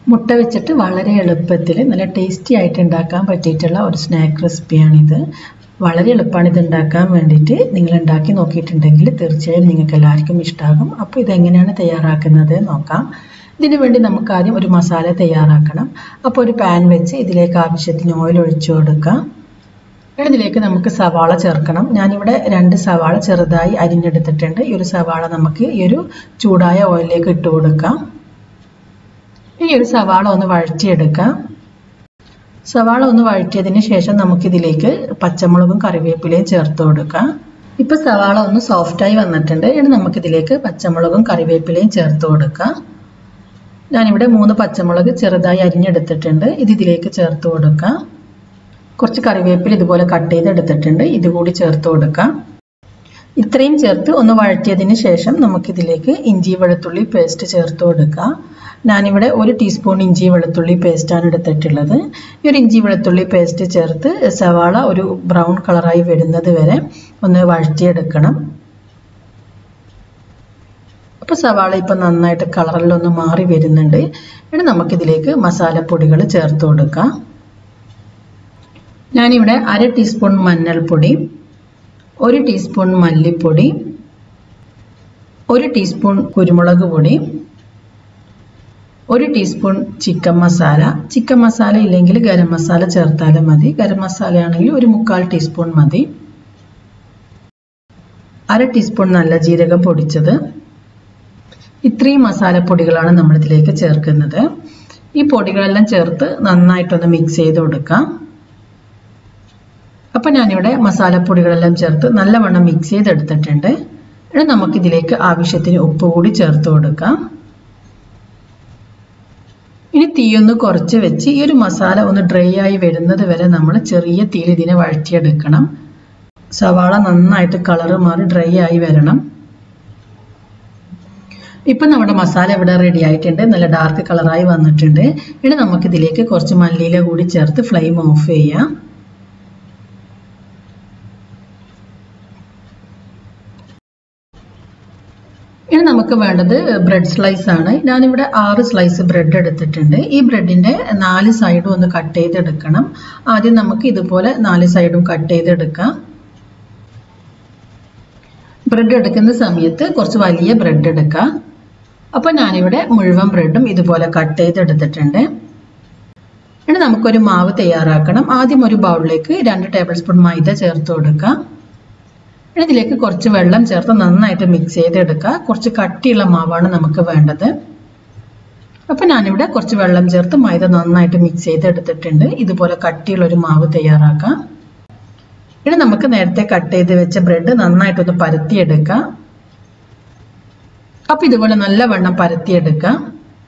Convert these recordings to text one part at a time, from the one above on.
മുട്ട വെച്ചിട്ട് വളരെ എളുപ്പത്തിൽ നല്ല ടേസ്റ്റി ആയിട്ട് ഉണ്ടാക്കാൻ പറ്റിയിട്ടുള്ള ഒരു സ്നാക്ക് റെസിപ്പിയാണിത് വളരെ എളുപ്പമാണ് ഇത് ഉണ്ടാക്കാൻ വേണ്ടിയിട്ട് നിങ്ങൾ ഉണ്ടാക്കി നോക്കിയിട്ടുണ്ടെങ്കിൽ തീർച്ചയായും നിങ്ങൾക്ക് എല്ലാവർക്കും ഇഷ്ടമാകും അപ്പോൾ ഇതെങ്ങനെയാണ് തയ്യാറാക്കുന്നത് നോക്കാം ഇതിനു വേണ്ടി നമുക്ക് ആദ്യം ഒരു മസാല തയ്യാറാക്കണം അപ്പോൾ ഒരു പാൻ വെച്ച് ഇതിലേക്ക് ആവശ്യത്തിന് ഓയിൽ ഒഴിച്ചു കൊടുക്കാം ഇതിലേക്ക് നമുക്ക് സവാള ചേർക്കണം ഞാനിവിടെ രണ്ട് സവാള ചെറുതായി അരിഞ്ഞെടുത്തിട്ടുണ്ട് ഈ ഒരു സവാള നമുക്ക് ഈ ഒരു ചൂടായ ഓയിലിലേക്ക് ഇട്ട് കൊടുക്കാം ഈ ഒരു സവാള ഒന്ന് വഴറ്റിയെടുക്കാം സവാള ഒന്ന് വഴറ്റിയതിന് ശേഷം നമുക്കിതിലേക്ക് പച്ചമുളകും കറിവേപ്പിലയും ചേർത്ത് കൊടുക്കാം ഇപ്പൊ സവാള ഒന്ന് സോഫ്റ്റായി വന്നിട്ടുണ്ട് ഇനി നമുക്കിതിലേക്ക് പച്ചമുളകും കറിവേപ്പിലയും ചേർത്ത് കൊടുക്കാം ഞാനിവിടെ മൂന്ന് പച്ചമുളക് ചെറുതായി അരിഞ്ഞെടുത്തിട്ടുണ്ട് ഇത് ഇതിലേക്ക് ചേർത്ത് കൊടുക്കാം കുറച്ച് കറിവേപ്പില ഇതുപോലെ കട്ട് ചെയ്തെടുത്തിട്ടുണ്ട് ഇതുകൂടി ചേർത്ത് കൊടുക്കാം ഇത്രയും ചേർത്ത് ഒന്ന് വഴറ്റിയതിന് ശേഷം നമുക്കിതിലേക്ക് ഇഞ്ചി വെളുത്തുള്ളി പേസ്റ്റ് ചേർത്ത് കൊടുക്കാം ഞാനിവിടെ ഒരു ടീസ്പൂൺ ഇഞ്ചി വെളുത്തുള്ളി പേസ്റ്റാണ് എടുത്തിട്ടുള്ളത് ഈ ഒരു ഇഞ്ചി വെളുത്തുള്ളി പേസ്റ്റ് ചേർത്ത് സവാള ഒരു ബ്രൗൺ കളറായി വരുന്നത് വരെ ഒന്ന് വഴറ്റിയെടുക്കണം അപ്പോൾ സവാള ഇപ്പം നന്നായിട്ട് കളറിലൊന്ന് മാറി വരുന്നുണ്ട് ഇനി നമുക്കിതിലേക്ക് മസാലപ്പൊടികൾ ചേർത്ത് കൊടുക്കാം ഞാനിവിടെ അര ടീസ്പൂൺ മഞ്ഞൾപ്പൊടി ഒരു ടീസ്പൂൺ മല്ലിപ്പൊടി ഒരു ടീസ്പൂൺ കുരുമുളക് പൊടി ഒരു teaspoon chicken masala chicken masala ഇല്ലെങ്കിൽ ഗരം മസാല ചേർത്താലും മതി ഗരം മസാല ആണെങ്കിൽ ഒരു മുക്കാൽ ടീസ്പൂൺ മതി അര ടീസ്പൂൺ നല്ല ജീരകം പൊടിച്ചത് ഇത്രയും മസാലപ്പൊടികളാണ് നമ്മൾ ഇതിലേക്ക് ചേർക്കുന്നത് ഈ പൊടികളെല്ലാം ചേർത്ത് നന്നായിട്ടൊന്ന് മിക്സ് ചെയ്ത് കൊടുക്കാം അപ്പം ഞാനിവിടെ മസാലപ്പൊടികളെല്ലാം ചേർത്ത് നല്ലവണ്ണം മിക്സ് ചെയ്തെടുത്തിട്ടുണ്ട് ഇനി നമുക്കിതിലേക്ക് ആവശ്യത്തിന് ഉപ്പ് കൂടി ചേർത്ത് കൊടുക്കാം ഇനി തീയൊന്ന് കുറച്ച് വെച്ച് ഈ ഒരു മസാല ഒന്ന് ഡ്രൈ ആയി വരുന്നത് വരെ നമ്മൾ ചെറിയ തീയിൽ ഇതിനെ വഴറ്റിയെടുക്കണം സവാള നന്നായിട്ട് കളറ് മാറി ഡ്രൈ ആയി വരണം ഇപ്പം നമ്മുടെ മസാല ഇവിടെ റെഡി ആയിട്ടുണ്ട് നല്ല ഡാർക്ക് കളറായി വന്നിട്ടുണ്ട് ഇനി നമുക്കിതിലേക്ക് കുറച്ച് മല്ലിയില കൂടി ചേർത്ത് ഫ്ലെയിം ഓഫ് ചെയ്യാം ഇനി നമുക്ക് വേണ്ടത് ബ്രെഡ് സ്ലൈസ് ആണ് ഞാനിവിടെ ആറ് സ്ലൈസ് ബ്രെഡ് എടുത്തിട്ടുണ്ട് ഈ ബ്രെഡിന്റെ നാല് സൈഡും ഒന്ന് കട്ട് ചെയ്തെടുക്കണം ആദ്യം നമുക്ക് ഇതുപോലെ നാല് സൈഡും കട്ട് ചെയ്തെടുക്കാം ബ്രെഡ് എടുക്കുന്ന സമയത്ത് കുറച്ച് വലിയ ബ്രെഡ് എടുക്കാം അപ്പോൾ ഞാനിവിടെ മുഴുവൻ ബ്രെഡും ഇതുപോലെ കട്ട് ചെയ്തെടുത്തിട്ടുണ്ട് ഇനി നമുക്കൊരു മാവ് തയ്യാറാക്കണം ആദ്യം ഒരു ബൗളിലേക്ക് രണ്ട് ടേബിൾ സ്പൂൺ മൈദ ചേർത്ത് കൊടുക്കാം ഇനി ഇതിലേക്ക് കുറച്ച് വെള്ളം ചേർത്ത് നന്നായിട്ട് മിക്സ് ചെയ്തെടുക്കുക കുറച്ച് കട്ടിയുള്ള മാവാണ് നമുക്ക് വേണ്ടത് അപ്പം ഞാനിവിടെ കുറച്ച് വെള്ളം ചേർത്ത് മൈദ നന്നായിട്ട് മിക്സ് ചെയ്തെടുത്തിട്ടുണ്ട് ഇതുപോലെ കട്ടിയുള്ള ഒരു മാവ് തയ്യാറാക്കാം ഇനി നമുക്ക് നേരത്തെ കട്ട് ചെയ്ത് വെച്ച ബ്രെഡ് നന്നായിട്ടൊന്ന് പരത്തിയെടുക്കാം അപ്പം ഇതുപോലെ നല്ലവണ്ണം പരത്തിയെടുക്കാം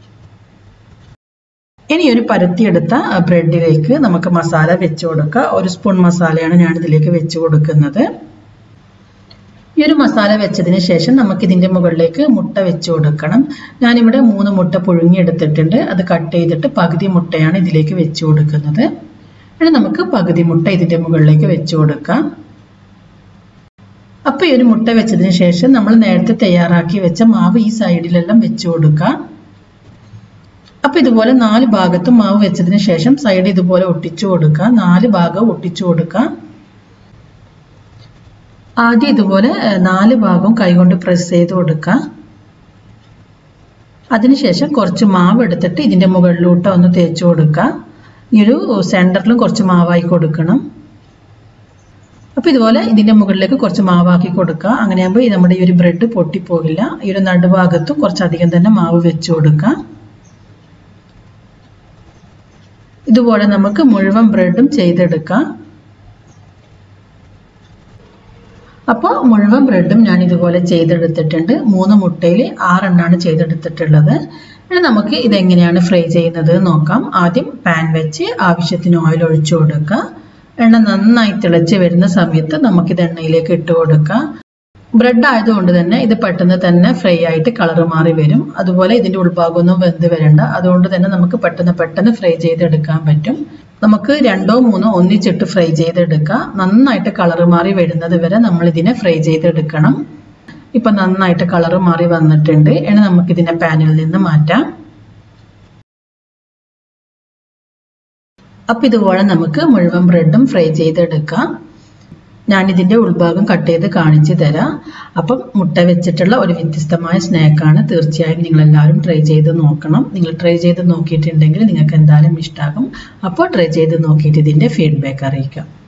ഇനി ഒരു പരത്തിയെടുത്ത ബ്രെഡിലേക്ക് നമുക്ക് മസാല വെച്ച് കൊടുക്കുക ഒരു സ്പൂൺ മസാലയാണ് ഞാൻ ഇതിലേക്ക് വെച്ച് കൊടുക്കുന്നത് ഈ ഒരു മസാല വെച്ചതിന് ശേഷം നമുക്ക് ഇതിൻ്റെ മുകളിലേക്ക് മുട്ട വെച്ച് കൊടുക്കണം ഞാനിവിടെ മൂന്ന് മുട്ട പുഴുങ്ങിയെടുത്തിട്ടുണ്ട് അത് കട്ട് ചെയ്തിട്ട് പകുതി മുട്ടയാണ് ഇതിലേക്ക് വെച്ച് കൊടുക്കുന്നത് ഇനി നമുക്ക് പകുതി മുട്ട ഇതിൻ്റെ മുകളിലേക്ക് വെച്ച് കൊടുക്കാം അപ്പോൾ ഈ ഒരു മുട്ട വെച്ചതിന് ശേഷം നമ്മൾ നേരത്തെ തയ്യാറാക്കി വെച്ച മാവ് ഈ സൈഡിലെല്ലാം വെച്ച് കൊടുക്കാം അപ്പോൾ ഇതുപോലെ നാല് ഭാഗത്തും മാവ് വെച്ചതിന് ശേഷം സൈഡ് ഇതുപോലെ ഒട്ടിച്ചു കൊടുക്കാം നാല് ഭാഗവും ഒട്ടിച്ചു കൊടുക്കാം ആദ്യം ഇതുപോലെ നാല് ഭാഗവും കൈകൊണ്ട് പ്രസ് ചെയ്ത് കൊടുക്കുക അതിനുശേഷം കുറച്ച് മാവ് എടുത്തിട്ട് ഇതിൻ്റെ മുകളിലോട്ട് ഒന്ന് തേച്ച് കൊടുക്കുക ഈ ഒരു സെൻറ്ററിലും കുറച്ച് മാവായി കൊടുക്കണം അപ്പോൾ ഇതുപോലെ ഇതിൻ്റെ മുകളിലേക്ക് കുറച്ച് മാവാക്കി കൊടുക്കുക അങ്ങനെയാകുമ്പോൾ നമ്മുടെ ഈ ഒരു ബ്രെഡ് പൊട്ടിപ്പോകില്ല ഈ ഒരു നടുഭാഗത്തും കുറച്ചധികം തന്നെ മാവ് വെച്ച് കൊടുക്കുക ഇതുപോലെ നമുക്ക് മുഴുവൻ ബ്രെഡും ചെയ്തെടുക്കാം അപ്പോൾ മുഴുവൻ ബ്രെഡും ഞാൻ ഇതുപോലെ ചെയ്തെടുത്തിട്ടുണ്ട് മൂന്ന് മുട്ടയിൽ ആറെണ്ണാണ് ചെയ്തെടുത്തിട്ടുള്ളത് ഇനി നമുക്ക് ഇതെങ്ങനെയാണ് ഫ്രൈ ചെയ്യുന്നത് നോക്കാം ആദ്യം പാൻ വെച്ച് ആവശ്യത്തിന് ഓയിൽ ഒഴിച്ചു കൊടുക്കുക എണ്ണ നന്നായി തിളച്ച് വരുന്ന സമയത്ത് നമുക്കിത് എണ്ണയിലേക്ക് ഇട്ട് കൊടുക്കാം ബ്രെഡ് ആയതുകൊണ്ട് തന്നെ ഇത് പെട്ടെന്ന് തന്നെ ഫ്രൈ ആയിട്ട് കളർ മാറി വരും അതുപോലെ ഇതിൻ്റെ ഉൾഭാഗമൊന്നും വെന്ത് വരണ്ട അതുകൊണ്ട് തന്നെ നമുക്ക് പെട്ടെന്ന് പെട്ടെന്ന് ഫ്രൈ ചെയ്തെടുക്കാൻ പറ്റും നമുക്ക് രണ്ടോ മൂന്നോ ഒന്നിച്ചിട്ട് ഫ്രൈ ചെയ്തെടുക്കാം നന്നായിട്ട് കളർ മാറി വരുന്നത് വരെ നമ്മൾ ഇതിനെ ഫ്രൈ ചെയ്തെടുക്കണം ഇപ്പം നന്നായിട്ട് കളർ മാറി വന്നിട്ടുണ്ട് ഇനി നമുക്കിതിനെ പാനിൽ നിന്ന് മാറ്റാം അപ്പം ഇതുപോലെ നമുക്ക് മുഴുവൻ ബ്രെഡും ഫ്രൈ ചെയ്തെടുക്കാം ഞാനിതിൻ്റെ ഉൾഭാഗം കട്ട് ചെയ്ത് കാണിച്ചു തരാം അപ്പം മുട്ട വെച്ചിട്ടുള്ള ഒരു വ്യത്യസ്തമായ സ്നാക്കാണ് തീർച്ചയായും നിങ്ങൾ എല്ലാവരും ട്രൈ ചെയ്ത് നോക്കണം നിങ്ങൾ ട്രൈ ചെയ്ത് നോക്കിയിട്ടുണ്ടെങ്കിൽ നിങ്ങൾക്ക് എന്തായാലും ഇഷ്ടമാകും അപ്പോൾ ട്രൈ ചെയ്ത് നോക്കിയിട്ട് ഇതിൻ്റെ ഫീഡ്ബാക്ക് അറിയിക്കാം